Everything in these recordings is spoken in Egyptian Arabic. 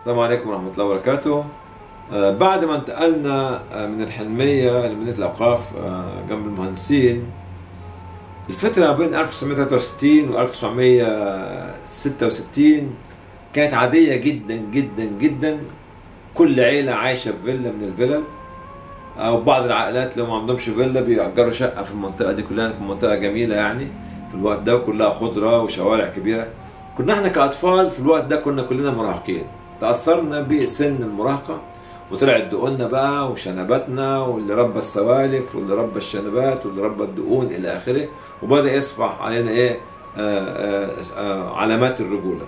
السلام عليكم ورحمة الله وبركاته آه، بعد ما انتقلنا آه، من الحلمية لمدينة الأوقاف آه، جنب المهندسين الفترة بين 1963 و 1966 كانت عادية جدا جدا جدا كل عيلة عايشة في فيلا من الفلل أو بعض العائلات اللي ما عندهمش فيلا بيأجروا شقة في المنطقة دي كلها كانت منطقة جميلة يعني في الوقت ده كلها خضرة وشوارع كبيرة كنا احنا كأطفال في الوقت ده كنا كلنا مراهقين تأثرنا بسن المراهقة وطلعت دقوننا بقى وشنباتنا واللي ربى السوالف واللي ربى الشنبات واللي ربى الدقون إلى آخره وبدأ يصبح علينا إيه آآ آآ آآ علامات الرجولة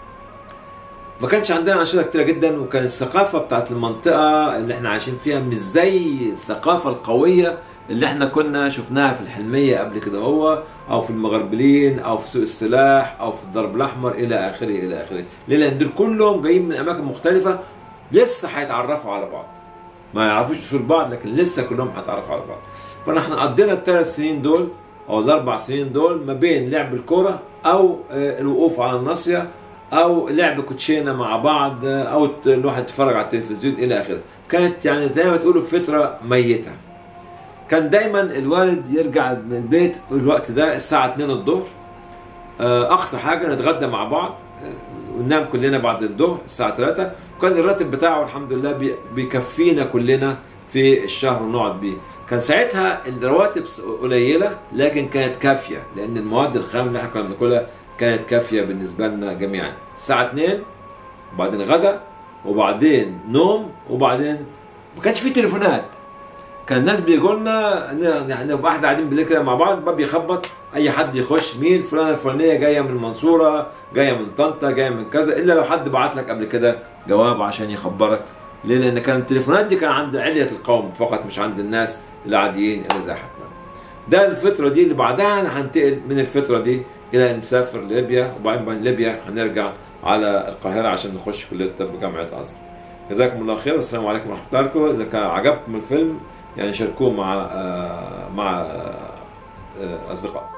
ما كانش عندنا أنشطة كتيرة جدا وكان الثقافة بتاعت المنطقة اللي احنا عايشين فيها مش زي الثقافة القوية اللي احنا كنا شفناها في الحلمية قبل كده هو او في المغربلين او في سوق السلاح او في الضرب الاحمر الى اخره الى اخره ليه لان دول كلهم جايين من اماكن مختلفة لسه هيتعرفوا على بعض ما يعرفوش اصول بعض لكن لسه كلهم هيتعرفوا على بعض فنحن قضينا الثلاث سنين دول او الاربع سنين دول ما بين لعب الكرة او آه، الوقوف على الناصية او لعب كوتشينه مع بعض آه، او ت- الواحد يتفرج على التلفزيون الى اخره كانت يعني زي ما تقولوا فتره ميته كان دايما الوالد يرجع من البيت الوقت ده الساعه 2 الظهر آه، اقصى حاجه نتغدى مع بعض آه، وننام كلنا بعد الظهر الساعه 3 وكان الراتب بتاعه الحمد لله بي- بيكفينا كلنا في الشهر ونقعد بيه كان ساعتها الرواتب قليله لكن كانت كافيه لان المواد الخام اللي احنا كنا بناكلها كانت كافيه بالنسبه لنا جميعا الساعه 2 وبعدين غدا وبعدين نوم وبعدين ما كانش في تليفونات كان الناس بيجوا لنا ن- يعني نبقى احنا قاعدين بالليل كده مع بعض الباب يخبط اي حد يخش مين فلانه الفلانيه جايه من المنصوره جايه من طنطا جايه من كذا الا لو حد بعت لك قبل كده جواب عشان يخبرك ليه؟ لان كان التليفونات دي كان عند عليه القوم فقط مش عند الناس العاديين اللي زي حالتنا ده الفترة دي اللي بعدها هننتقل من الفترة دي إلى نسافر ليبيا وبعدين من ليبيا هنرجع على القاهرة عشان نخش كلية الطب جامعة الأزهر. جزاكم الله خير والسلام عليكم ورحمة الله وبركاته إذا كان عجبكم الفيلم يعني شاركوه مع آه، مع آه، آه، أصدقائكم.